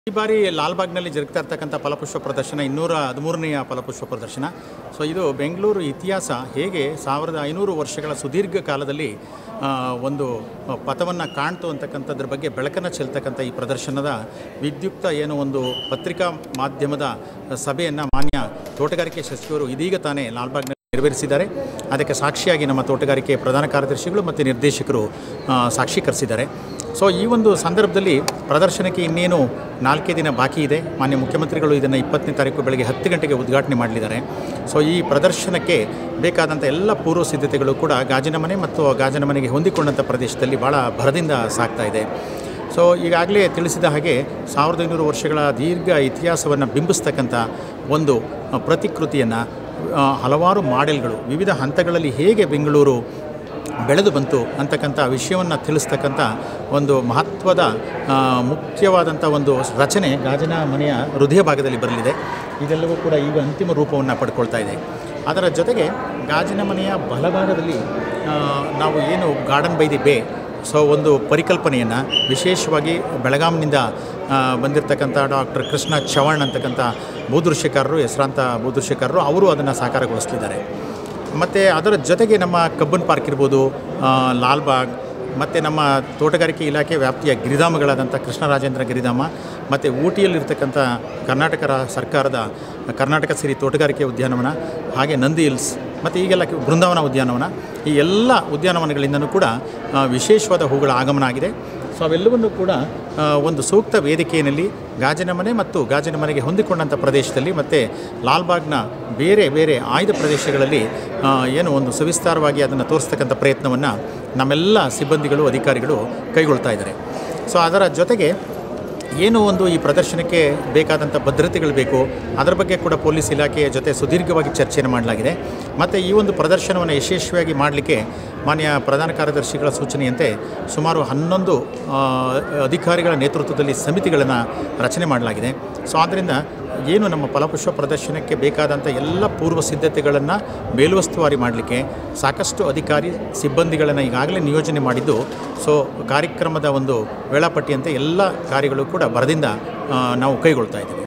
ಈ ಬಾರಿ ಲಾಲ್ಬಾಗ್ನಲ್ಲಿ ಜರುಗ್ತಾ ಇರ್ತಕ್ಕಂಥ ಫಲಪುಷ್ಪ ಪ್ರದರ್ಶನ ಇನ್ನೂರ ಹದಿಮೂರನೆಯ ಫಲಪುಷ್ಪ ಪ್ರದರ್ಶನ ಸೊ ಇದು ಬೆಂಗಳೂರು ಇತಿಹಾಸ ಹೇಗೆ ಸಾವಿರದ ಐನೂರು ವರ್ಷಗಳ ಸುದೀರ್ಘ ಕಾಲದಲ್ಲಿ ಆ, ಒಂದು ಪಥವನ್ನು ಕಾಣ್ತು ಅಂತಕ್ಕಂಥದ್ರ ಬಗ್ಗೆ ಬೆಳಕನ್ನು ಚೆಲ್ತಕ್ಕಂಥ ಈ ಪ್ರದರ್ಶನದ ವಿದ್ಯುಕ್ತ ಏನು ಒಂದು ಪತ್ರಿಕಾ ಮಾಧ್ಯಮದ ಸಭೆಯನ್ನು ಮಾನ್ಯ ತೋಟಗಾರಿಕೆ ಸಚಿವರು ಇದೀಗ ತಾನೇ ಲಾಲ್ಬಾಗ್ನಲ್ಲಿ ನೆರವೇರಿಸಿದ್ದಾರೆ ಅದಕ್ಕೆ ಸಾಕ್ಷಿಯಾಗಿ ನಮ್ಮ ತೋಟಗಾರಿಕೆ ಪ್ರಧಾನ ಕಾರ್ಯದರ್ಶಿಗಳು ಮತ್ತು ನಿರ್ದೇಶಕರು ಆ, ಸಾಕ್ಷೀಕರಿಸಿದ್ದಾರೆ ಸೊ ಈ ಒಂದು ಸಂದರ್ಭದಲ್ಲಿ ಪ್ರದರ್ಶನಕ್ಕೆ ಇನ್ನೇನು ನಾಲ್ಕೇ ದಿನ ಬಾಕಿ ಇದೆ ಮಾನ್ಯ ಮುಖ್ಯಮಂತ್ರಿಗಳು ಇದನ್ನು ಇಪ್ಪತ್ತನೇ ತಾರೀಕು ಬೆಳಗ್ಗೆ ಹತ್ತು ಗಂಟೆಗೆ ಉದ್ಘಾಟನೆ ಮಾಡಲಿದ್ದಾರೆ ಸೊ ಈ ಪ್ರದರ್ಶನಕ್ಕೆ ಬೇಕಾದಂಥ ಎಲ್ಲ ಪೂರ್ವ ಸಿದ್ಧತೆಗಳು ಕೂಡ ಗಾಜಿನ ಮನೆ ಮತ್ತು ಗಾಜಿನ ಮನೆಗೆ ಹೊಂದಿಕೊಂಡಂಥ ಪ್ರದೇಶದಲ್ಲಿ ಭಾಳ ಭರದಿಂದ ಸಾಗ್ತಾ ಇದೆ ಸೊ ಈಗಾಗಲೇ ತಿಳಿಸಿದ ಹಾಗೆ ಸಾವಿರದ ಐನೂರು ವರ್ಷಗಳ ದೀರ್ಘ ಇತಿಹಾಸವನ್ನು ಬಿಂಬಿಸ್ತಕ್ಕಂಥ ಒಂದು ಆ, ಪ್ರತಿಕೃತಿಯನ್ನು ಆ, ಹಲವಾರು ಮಾಡೆಲ್ಗಳು ವಿವಿಧ ಹಂತಗಳಲ್ಲಿ ಹೇಗೆ ಬೆಂಗಳೂರು ಬೆಳೆದು ಬಂತು ಅಂತಕ್ಕಂಥ ವಿಷಯವನ್ನು ತಿಳಿಸ್ತಕ್ಕಂಥ ಒಂದು ಮಹತ್ವದ ಆ, ಮುಖ್ಯವಾದಂಥ ಒಂದು ರಚನೆ ಗಾಜಿನ ಮನೆಯ ಹೃದಯ ಭಾಗದಲ್ಲಿ ಬರಲಿದೆ ಇದೆಲ್ಲವೂ ಕೂಡ ಈಗ ಅಂತಿಮ ರೂಪವನ್ನು ಪಡ್ಕೊಳ್ತಾ ಇದೆ ಅದರ ಜೊತೆಗೆ ಗಾಜಿನ ಮನೆಯ ಬಲಭಾಗದಲ್ಲಿ ಆ, ನಾವು ಏನು Garden by the Bay so ಒಂದು ಪರಿಕಲ್ಪನೆಯನ್ನು ವಿಶೇಷವಾಗಿ ಬೆಳಗಾಂನಿಂದ ಆ, ಬಂದಿರತಕ್ಕಂಥ ಡಾಕ್ಟರ್ ಕೃಷ್ಣ ಚವಾಣ್ ಅಂತಕ್ಕಂಥ ಭೂದೃಶ್ಯಕಾರರು ಹೆಸರಾಂತ ಭೂದೃಶ್ಯಕಾರರು ಅವರು ಅದನ್ನು ಸಾಕಾರಗೊಳಿಸಲಿದ್ದಾರೆ ಮತ್ತು ಅದರ ಜೊತೆಗೆ ನಮ್ಮ ಕಬ್ಬನ್ ಪಾರ್ಕ್ ಇರ್ಬೋದು ಆ, ಲಾಲ್ಬಾಗ್ ಮತ್ತು ನಮ್ಮ ತೋಟಗಾರಿಕೆ ಇಲಾಖೆ ವ್ಯಾಪ್ತಿಯ ಗಿರಿಧಾಮಗಳಾದಂಥ ಕೃಷ್ಣರಾಜೇಂದ್ರ ಗಿರಿಧಾಮ ಮತ್ತು ಊಟಿಯಲ್ಲಿರ್ತಕ್ಕಂಥ ಕರ್ನಾಟಕ ರಾ- ಸರ್ಕಾರದ ಕರ್ನಾಟಕ ಸಿರಿ ತೋಟಗಾರಿಕೆ ಉದ್ಯಾನವನ ಹಾಗೆ ನಂದಿ ಹಿಲ್ಸ್ ಮತ್ತು ಈಗೆಲ್ಲ ಕೆ- ಬೃಂದಾವನ ಉದ್ಯಾನವನ ಈ ಎಲ್ಲ ಉದ್ಯಾನವನಗಳಿಂದನೂ ಕೂಡ ಆ, ವಿಶೇಷವಾದ ಹೂಗಳ ಆಗಮನ ಆಗಿದೆ ಸೊ ಅವೆಲ್ಲವನ್ನು ಕೂಡ ಆ, ಒಂದು ಸೂಕ್ತ ವೇದಿಕೆಯಲ್ಲಿ ಗಾಜಿನ ಮನೆ ಮತ್ತು ಗಾಜಿನ ಮನೆಗೆ ಹೊಂದಿಕೊಂಡಂಥ ಪ್ರದೇಶದಲ್ಲಿ ಮತ್ತು ಲಾಲ್ಬಾಗ್ನ ಬೇರೆ ಬೇರೆ ಆಯ್ದ ಪ್ರದೇಶಗಳಲ್ಲಿ ಆ, ಏನು ಒಂದು ಸವಿಸ್ತಾರವಾಗಿ ಅದನ್ನು ತೋರಿಸ್ತಕ್ಕಂಥ ಪ್ರಯತ್ನವನ್ನು ನಮ್ಮೆಲ್ಲ ಸಿಬ್ಬಂದಿಗಳು ಅಧಿಕಾರಿಗಳು ಕೈಗೊಳ್ತಾ ಇದ್ದಾರೆ ಸೊ ಅದರ ಜೊತೆಗೆ ಏನು ಒಂದು ಈ ಪ್ರದರ್ಶನಕ್ಕೆ ಬೇಕಾದಂಥ ಭದ್ರತೆಗಳು ಬೇಕು ಅದರ ಬಗ್ಗೆ ಕೂಡ ಪೊಲೀಸ್ ಇಲಾಖೆಯ ಜೊತೆ ಸುದೀರ್ಘವಾಗಿ ಚರ್ಚೆಯನ್ನು ಮಾಡಲಾಗಿದೆ ಮತ್ತು ಈ ಒಂದು ಪ್ರದರ್ಶನವನ್ನು ಯಶಸ್ವಿಯಾಗಿ ಮಾಡಲಿಕ್ಕೆ ಮಾನ್ಯ ಪ್ರಧಾನ ಕಾರ್ಯದರ್ಶಿಗಳ ಸೂಚನೆಯಂತೆ ಸುಮಾರು ಹನ್ನೊಂದು ಆ, ಅಧಿಕಾರಿಗಳ ನೇತೃತ್ವದಲ್ಲಿ ಸಮಿತಿಗಳನ್ನು ರಚನೆ ಮಾಡಲಾಗಿದೆ ಸೊ ಆದ್ದರಿಂದ ಏನು ನಮ್ಮ ಫಲಪುಷ್ಪ ಪ್ರದರ್ಶನಕ್ಕೆ ಬೇಕಾದಂಥ ಎಲ್ಲ ಪೂರ್ವ ಸಿದ್ಧತೆಗಳನ್ನು ಮೇಲುಸ್ತುವಾರಿ ಮಾಡಲಿಕ್ಕೆ ಸಾಕಷ್ಟು ಅಧಿಕಾರಿ ಸಿಬ್ಬಂದಿಗಳನ್ನು ಈಗಾಗಲೇ ನಿಯೋಜನೆ ಮಾಡಿದ್ದು ಸೊ ಕಾರ್ಯಕ್ರಮದ ಒಂದು ವೇಳಾಪಟ್ಟಿಯಂತೆ ಎಲ್ಲ ಕಾರ್ಯಗಳು ಕೂಡ ಭರದಿಂದ ಆ, ನಾವು ಕೈಗೊಳ್ತಾ ಇದ್ದೀವಿ